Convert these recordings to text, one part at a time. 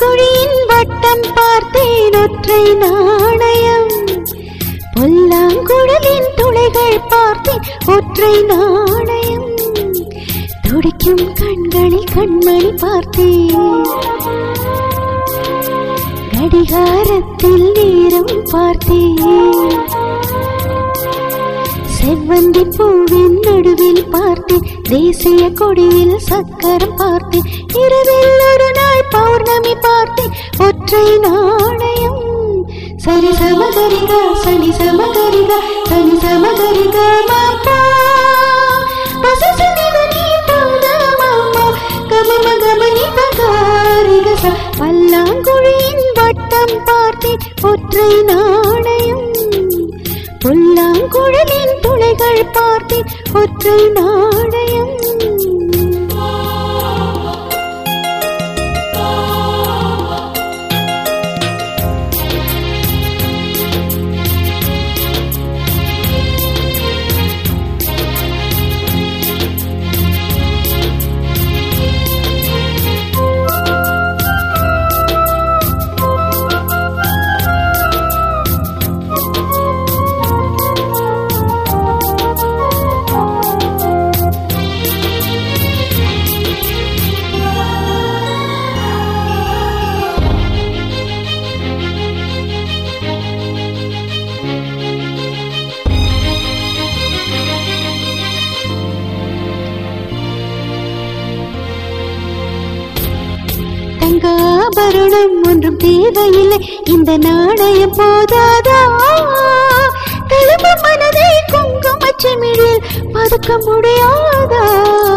பல்லாங்குழியின் வட்டம் பார்த்தேன் ஒற்றை நாணயம் பொல்லாங்குழலின் துளைகள் பார்த்தேன் ஒற்றை நாணயம் துடிக்கும் கண்களில் கண்மணி பார்த்தேன் கடிகாரத்தில் நேரம் பார்த்தேன் செவ்வந்தி பூவின் நடுவில் பார்த்தேன் தேசிய கொடியில் சக்கரம் பார்த்தேன் இரவில் ஒரு நாள் பௌர்ணமி பார்த்தேன் ஒற்றை நாணயம் சரி சமகரிகா சனி சமகரிகா சனி சமகரிகா மாப்பா பசசனிதனி பாதா மாமா கமம கமனி பகாரிக ச பல்லாங்குழியின் வட்டம் பார்த்தேன் ஒற்றை நாணயம் புல்லாங்குழலின் துளைகள் பார்த்தேன் ஒற்றை நாணயம் தங்காபரணம் ஒன்றும் தேவையில்லை இந்த நாணயம் போதாதா தழும்பு மனதை குங்குமச்சிமிழில் பதுக்க முடியாதா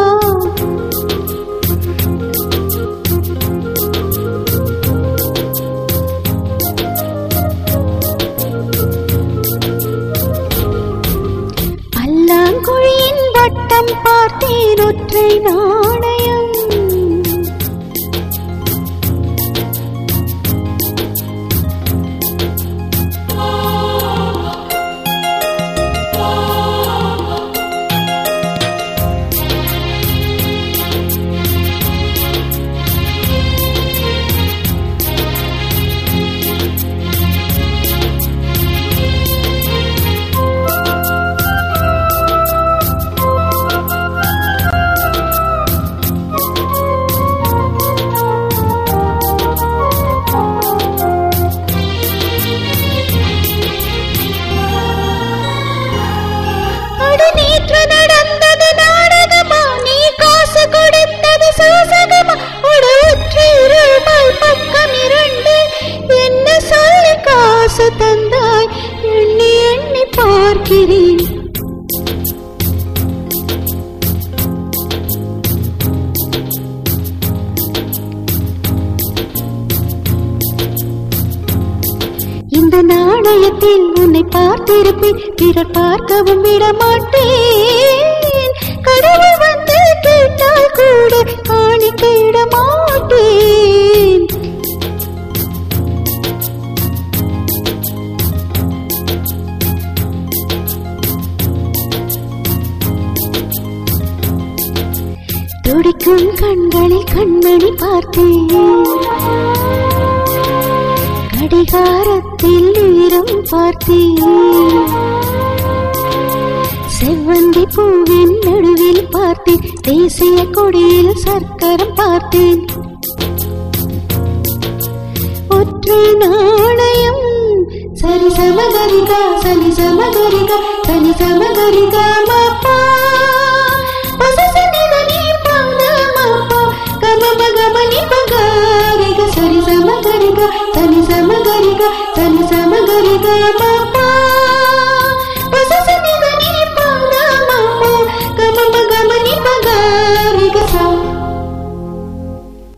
பல்லாங்குழியின் வட்டம் பார்த்தேன் ஒற்றை நாணயம் அட நேற்று நடந்தது நாடகமா நீ காசு கொடுத்தது சோசகமா உட ஒற்றை ரூபாய் பக்கம் இரண்டு என்ன சொல்லி காசு தந்தாய் எண்ணி எண்ணி பார்க்கிறேன் இந்த நாணயத்தில் உன்னை பார்த்திருப்பேன் பிறர் பார்க்கவும் விட மாட்டேன் கடவுள் வந்து கேட்டால் கூட காணிக்கையிட மாட்டேன் துடிக்கும் கண்களில் கண்மணி பார்த்தேன் கடிகாரத்தில் நேரம் பார்த்தேன் செவ்வந்தி பூவின் நடுவில் பார்த்தேன் தேசிய கொடியில் சர்க்கரம் பார்த்தேன் ஒற்றை நாணயம் சரி சமகரிகா சனி சமகரிகா சனி சமகரிகா மா